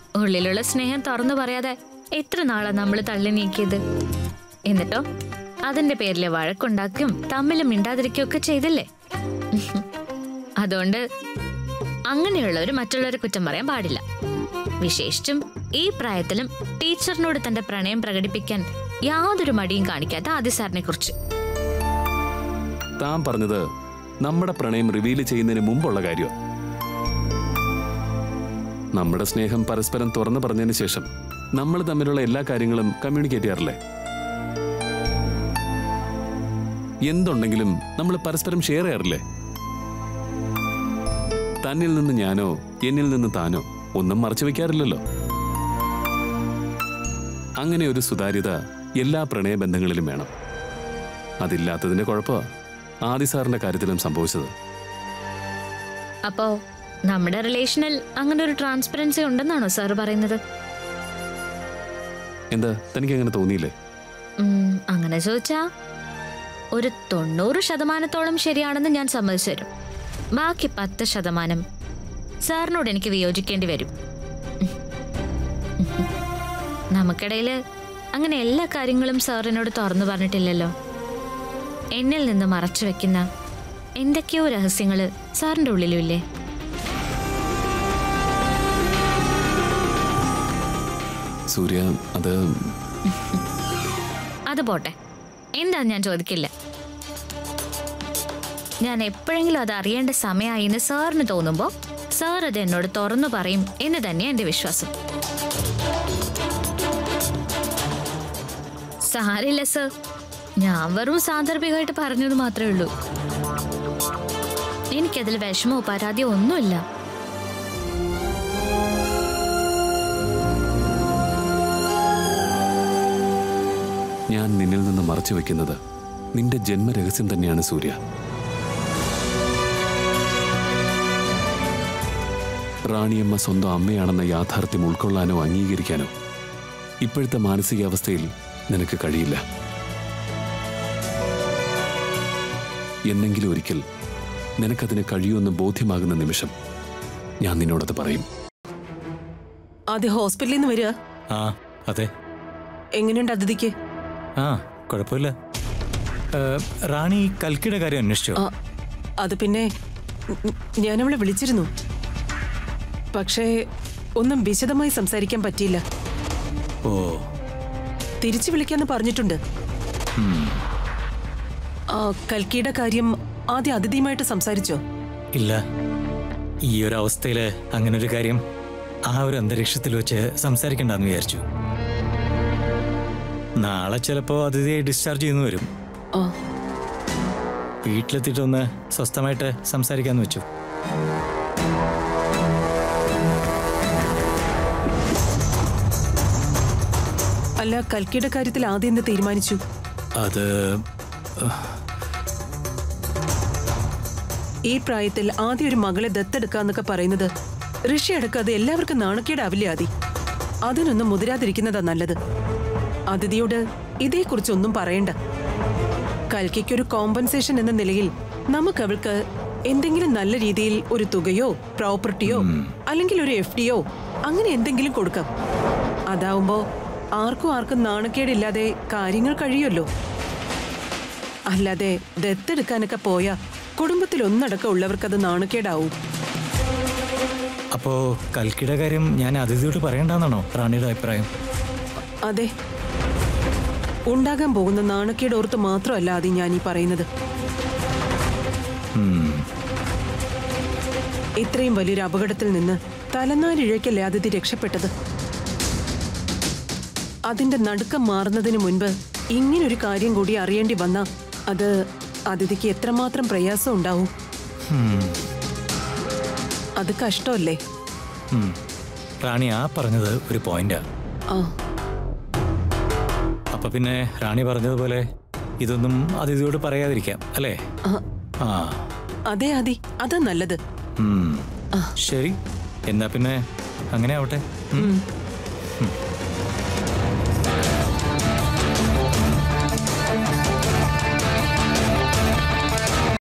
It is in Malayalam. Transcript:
ഉള്ളിലുള്ള സ്നേഹം തുറന്നു പറയാതെ എത്ര നാളാ നമ്മൾ തള്ളി നീക്കിയത് എന്നിട്ടോ അതിന്റെ പേരില് വഴക്കുണ്ടാക്കും തമ്മിൽ മിണ്ടാതിരിക്കുകയൊക്കെ ചെയ്തില്ലേ അതുകൊണ്ട് അങ്ങനെയുള്ളവർ മറ്റുള്ളവരെ കുറ്റം പറയാൻ പാടില്ല വിശേഷിച്ചും ഈ പ്രായത്തിലും ടീച്ചറിനോട് തന്റെ പ്രണയം പ്രകടിപ്പിക്കാൻ യാതൊരു മടിയും കാണിക്കാത്ത ആദ്യ സാറിനെ കുറിച്ച് താൻ പറഞ്ഞത് നമ്മുടെ പ്രണയം റിവീൽ ചെയ്യുന്നതിന് മുമ്പുള്ള കാര്യം നമ്മുടെ സ്നേഹം പരസ്പരം തുറന്നു പറഞ്ഞതിന് ശേഷം നമ്മൾ തമ്മിലുള്ള എല്ലാ കാര്യങ്ങളും കമ്മ്യൂണിക്കേറ്റ് ചെയ്യാറില്ലേ എന്തുണ്ടെങ്കിലും നമ്മൾ പരസ്പരം ഷെയർ ചെയ്യാറില്ലേ തന്നിൽ നിന്ന് ഞാനോ എന്നിൽ നിന്ന് താനോ ഒന്നും മറച്ചു വെക്കാറില്ലല്ലോ അങ്ങനെ ഒരു സുതാര്യത എല്ലാ പ്രണയബന്ധങ്ങളിലും വേണം അതില്ലാത്തതിന്റെ കുഴപ്പമാ ആദി സാറിന്റെ കാര്യത്തിലും സംഭവിച്ചത് അപ്പോ നമ്മുടെ റിലേഷനിൽ അങ്ങനെ ഒരു ട്രാൻസ്പെറൻസി ഉണ്ടെന്നാണോ സാർ പറയുന്നത് എന്താ തനിക്ക് അങ്ങനെ തോന്നിയില്ലേ ഉം, അങ്ങനെ ചോദിച്ചാ ഒരു തൊണ്ണൂറ് ശതമാനത്തോളം ശരിയാണെന്ന് ഞാൻ സമ്മതിച്ചു തരും ബാക്കി പത്ത് ശതമാനം സാറിനോട് എനിക്ക് വിയോജിക്കേണ്ടി വരും നമുക്കിടയില് അങ്ങനെ എല്ലാ കാര്യങ്ങളും സാറിനോട് തുറന്നു പറഞ്ഞിട്ടില്ലല്ലോ എന്നിൽ നിന്ന് മറച്ചു വെക്കുന്ന എന്തൊക്കെയോ രഹസ്യങ്ങള് സാറിന്റെ ഉള്ളിലും ഇല്ലേ സൂര്യ അത് അത് പോട്ടെ എന്താ ഞാൻ ചോദിക്കില്ല ഞാൻ എപ്പോഴെങ്കിലും അത് അറിയേണ്ട സമയമായി എന്ന് സാറിന് തോന്നുമ്പോൾ സാർ അത് എന്നോട് തുറന്നു പറയും എന്ന് തന്നെയാണ് എൻ്റെ വിശ്വാസം സാരില്ല സർ ഞാൻ വെറും സാന്ദർഭികമായിട്ട് പറഞ്ഞത് മാത്രമേ ഉള്ളൂ എനിക്കതിൽ വിഷമോ പരാതിയോ ഒന്നുമില്ല ഞാൻ നിന്നിൽ നിന്ന് മറച്ചു വെക്കുന്നത് നിന്റെ ജന്മരഹസ്യം തന്നെയാണ് സൂര്യ റാണിയമ്മ സ്വന്തം അമ്മയാണെന്ന യാഥാർത്ഥ്യം ഉൾക്കൊള്ളാനോ അംഗീകരിക്കാനോ ഇപ്പോഴത്തെ മാനസികാവസ്ഥയിൽ നിനക്ക് കഴിയില്ല എന്നെങ്കിലും ഒരിക്കൽ നിനക്കതിന് കഴിയുമെന്ന് ബോധ്യമാകുന്ന നിമിഷം ഞാൻ നിന്നോടത് പറയും ആദ്യം ഹോസ്പിറ്റലിൽ നിന്ന് വരിക ആ അതെ എങ്ങനെയുണ്ട് അതിഥിക്ക് ആ കുഴപ്പമില്ല ഏ, റാണി കൽക്കിയുടെ കാര്യം അന്വേഷിച്ചോ ആ, അത് പിന്നെ ഉം, ഞാനവളെ വിളിച്ചിരുന്നു പക്ഷേ ഒന്നും വിശദമായി സംസാരിക്കാൻ പറ്റിയില്ല ഓ തിരിച്ചു വിളിക്കാന്ന് പറഞ്ഞിട്ടുണ്ട് ആ കൽക്കിയുടെ കാര്യം ആദ്യം അതിഥിയുമായിട്ട് സംസാരിച്ചോ ഇല്ല ഈ ഒരു അവസ്ഥയിൽ അങ്ങനെ ഒരു കാര്യം ആ ഒരു അന്തരീക്ഷത്തിൽ വെച്ച് സംസാരിക്കണ്ടെന്ന് വിചാരിച്ചു നാളെ ചിലപ്പോ അതിഥിയെ ഡിസ്ചാർജ് ചെയ്യുന്നു വരും ആ വീട്ടിലെത്തിയിട്ടൊന്ന് സ്വസ്ഥമായിട്ട് സംസാരിക്കാന്ന് വെച്ചു അല്ല കൽക്കിയുടെ കാര്യത്തിൽ ആദ്യം എന്ത് തീരുമാനിച്ചു അത് ഈ പ്രായത്തിൽ ആദ്യം ഒരു മകളെ ദത്തെടുക്കാന്നൊക്കെ പറയുന്നത് ഋഷി അടക്കാതെ എല്ലാവർക്കും നാണക്കേടാവില്ലേ ആദി അതിനൊന്നും മുതിരാതിരിക്കുന്നതാ നല്ലത് അതിഥിയോട് ഇതേക്കുറിച്ചൊന്നും പറയണ്ട കൽക്കിക്കൊരു കോമ്പൻസേഷൻ എന്ന നിലയിൽ നമുക്ക് അവൾക്ക് എന്തെങ്കിലും നല്ല രീതിയിൽ ഒരു തുകയോ പ്രോപ്പർട്ടിയോ അല്ലെങ്കിൽ ഒരു എഫ് ഡിയോ അങ്ങനെ എന്തെങ്കിലും കൊടുക്കാം അതാവുമ്പോ ആർക്കും ആർക്കും നാണക്കേടില്ലാതെ കാര്യങ്ങൾ കഴിയുമല്ലോ അല്ലാതെ ദത്തെടുക്കാനൊക്കെ പോയാ കുടുംബത്തിൽ ഒന്നടക്കം ഉള്ളവർക്കത് നാണക്കേടാവും അപ്പോ കൽക്കിയുടെ കാര്യം ഞാൻ അതിഥിയോട് പറയണ്ടെന്നാണോ റാണിയുടെ അഭിപ്രായം അതെ ഉണ്ടാകാൻ പോകുന്ന നാണക്കേട് ഓർത്ത് മാത്രമല്ല ആദ്യം ഞാൻ ഈ പറയുന്നത് ഉം. ഇത്രയും വലിയൊരു അപകടത്തിൽ നിന്ന് തലനാരിഴയ്ക്കല്ലേ അതിഥി രക്ഷപ്പെട്ടത് അതിന്റെ നടുക്കം മാറുന്നതിന് മുൻപ് ഇങ്ങനൊരു കാര്യം കൂടി അറിയേണ്ടി വന്ന അത് അതിഥിക്ക് എത്രമാത്രം പ്രയാസം ഉണ്ടാവും ഉം. അത് കഷ്ടമല്ലേ ഉം. റാണി ആ പറഞ്ഞത് ഒരു പോയിന്റാ ആ അപ്പൊ പിന്നെ റാണി പറഞ്ഞതുപോലെ ഇതൊന്നും അതിഥിയോട് പറയാതിരിക്കാം അല്ലേ ആ, ആ അതെ ആദി അതാ നല്ലത് ഉം. ആ. ശരി എന്നാ പിന്നെ അങ്ങനെ ആവട്ടെ ഉം. ഉം. ഉം.